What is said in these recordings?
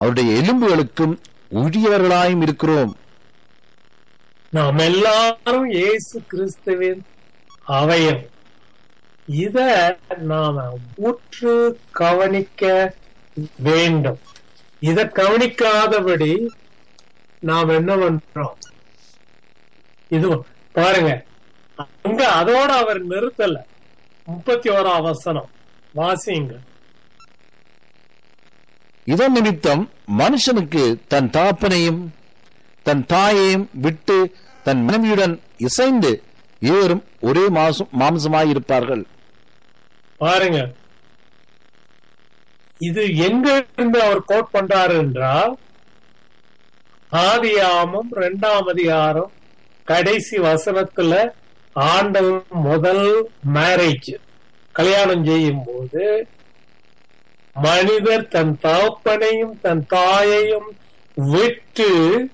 அவருடைய எலும்புகளுக்கும் உரியவர்களாயும் இருக்கிறோம் நாம் எல்லாரும் இயேசு கிறிஸ்துவின் அவயம் இத நாம உற்று கவனிக்க வேண்டும் இத கவனிக்காதபடி நாம் என்ன பண்றோம் இது பாருங்க அங்க அதோட அவர் நிறுத்தல முப்பத்தி ஓராம் வசனம் வாசிங்க இதன் நிமித்தம் மனுஷனுக்கு தன் தாப்பனையும் தன் தாயையும் விட்டு தன் மனைவியுடன் இசைந்து இருவரும் ஒரே மாசம் மாம்சமாயிருப்பார்கள் பாருங்க இது எங்க இருந்து அவர் கோட் பண்றாரு என்றால் ஆதியாமம் இரண்டாம் அதிகாரம் கடைசி வசனத்துல ஆண்டவர் முதல் மேரேஜ் கல்யாணம் செய்யும் போது மனிதர் தன் தகப்பனையும் தன் தாயையும் விட்டு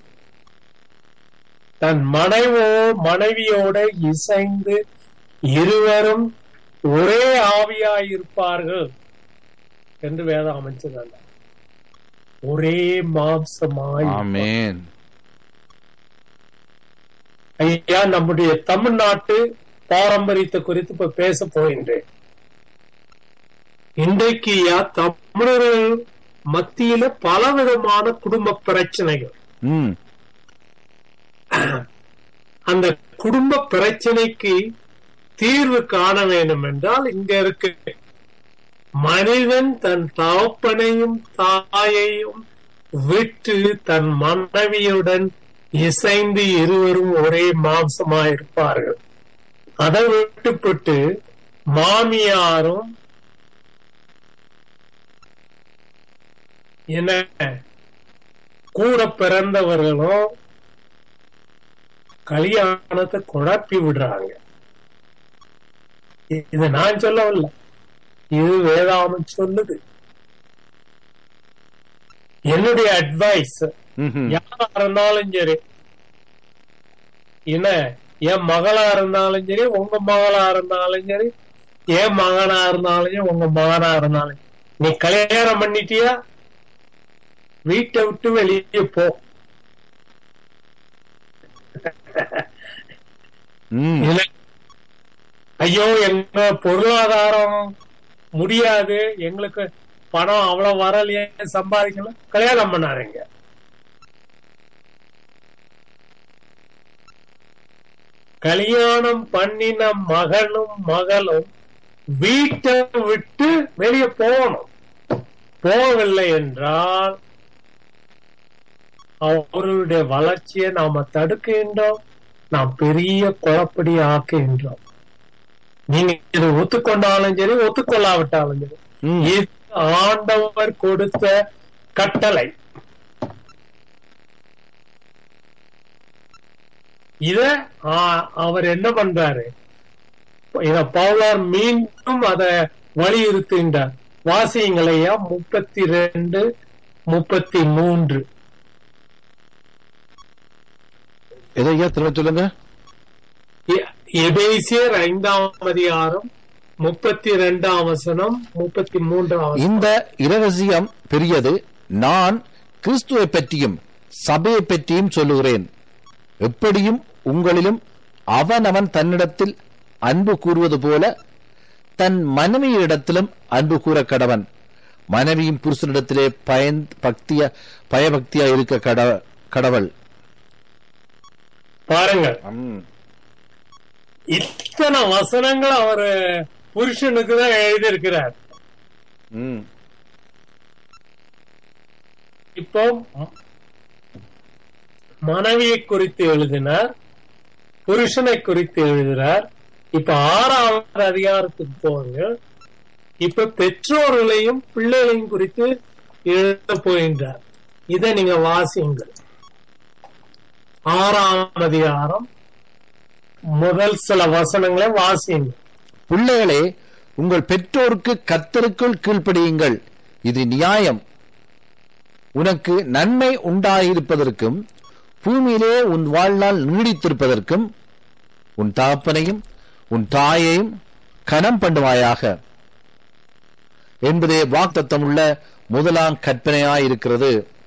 தன் மனைவோ மனைவியோட இசைந்து இருவரும் ஒரே ஆவியாயிருப்பார்கள் என்று வேதம் அமைச்சதல்ல ஒரே மாம்சமாய் ஆமென் ஐயா நம்முடைய தமிழ்நாட்டு பாரம்பரியத்தை குறித்து இப்ப பேச போகின்றேன் இன்றைக்கு ஐயா தமிழர்கள் மத்தியில பலவிதமான குடும்ப பிரச்சனைகள் ம் அந்த குடும்ப பிரச்சனைக்கு தீர்வு காண வேண்டும் என்றால் இங்க இருக்கு மனிதன் தன் தகப்பனையும் தாயையும் விட்டு தன் மனைவியுடன் இசைந்து இருவரும் ஒரே மாம்சமாயிருப்பார்கள் அதை விட்டுப்பட்டு மாமியாரும் என்ன கூட பிறந்தவர்களும் கல்யாணத்தை குழப்பி விடுறாங்க இ- இது நான் சொல்லவில்லை இது வேதாமம் சொல்லுது என்னுடைய அட்வைஸ் ம்ஹும். யாரா இருந்தாலும் சரி என்ன என் மகளா இருந்தாலும் சரி உங்க மகளா இருந்தாலும் சரி என் மகனா இருந்தாலும் சரி உங்க மகனா இருந்தாலும் நீ கல்யாணம் பண்ணிட்டியா வீட்டை விட்டு வெளியே போ ம் இல்ல ஐயோ எங்க பொருளாதாரம் முடியாது எங்களுக்கு பணம் அவ்வளவு வரலையே சம்பாதிக்கலாம் கல்யாணம் பண்ணாருங்க கல்யாணம் பண்ணின மகனும் மகளும் வீட்டை விட்டு வெளியே போகணும் போகவில்லை என்றால் அவர்களுடைய வளர்ச்சியை நாம தடுக்கின்றோம் நாம் பெரிய குழப்படி ஆக்குகின்றோம் நீங்க இதை ஒத்துக்கொண்டாலும் சரி ஒத்துக்கொள்ளாவிட்டாலும் சரி ம். இது ஆண்டவர் கொடுத்த கட்டளை இத ஆ, அவர் என்ன பண்றாரு இத பவுலார் மீண்டும் அத வலியுறுத்துகின்றார் வாசியங்களையா முப்பத்தி ரெண்டு முப்பத்தி மூன்று எதையா திரும்ப சொல்லுங்க எ- எபேசியர் ஐந்தாம் அதிகாரம் முப்பத்தி ரெண்டாம் வசனம் முப்பத்தி மூன்றாம் வசனம் இந்த இரகசியம் பெரியது நான் கிறிஸ்துவை பற்றியும் சபையை பற்றியும் சொல்லுகிறேன் எப்படியும் உங்களிலும் அவனவன் தன்னிடத்தில் அன்பு கூறுவது போல தன் மனைவியிடத்திலும் அன்பு கூற கடவன் மனைவியும் புருஷனிடத்திலே பயன் பக்திய பயபக்தியா இருக்க கட கடவள் பாருங்க ம். இத்தனை வசனங்கள் அவர் புருஷனுக்கு தான் எழுதியிருக்கிறார் ம். இப்போ மனைவியை குறித்து எழுதினார் புருஷனை குறித்து எழுதினார் இப்ப ஆறாவது அதிகாரத்துக்கு போங்க இப்ப பெற்றோர்களையும் பிள்ளைகளையும் குறித்து எழுத போகின்றார் இதை நீங்க வாசியுங்கள் ஆறாம் அதிகாரம் முதல் சில வசனங்களை வாசியுங்க பிள்ளைகளே உங்கள் பெற்றோருக்கு கத்தருக்குள் கீழ்ப்படியுங்கள் இது நியாயம் உனக்கு நன்மை உண்டாயிருப்பதற்கும் பூமியிலே உன் வாழ்நாள் நீடித்திருப்பதற்கும் உன் தகப்பனையும் உன் தாயையும் கனம் பண்ணுவாயாக என்பதே வாக்தத்தமுள்ள முதலாம் கற்பனையாயிருக்கிறது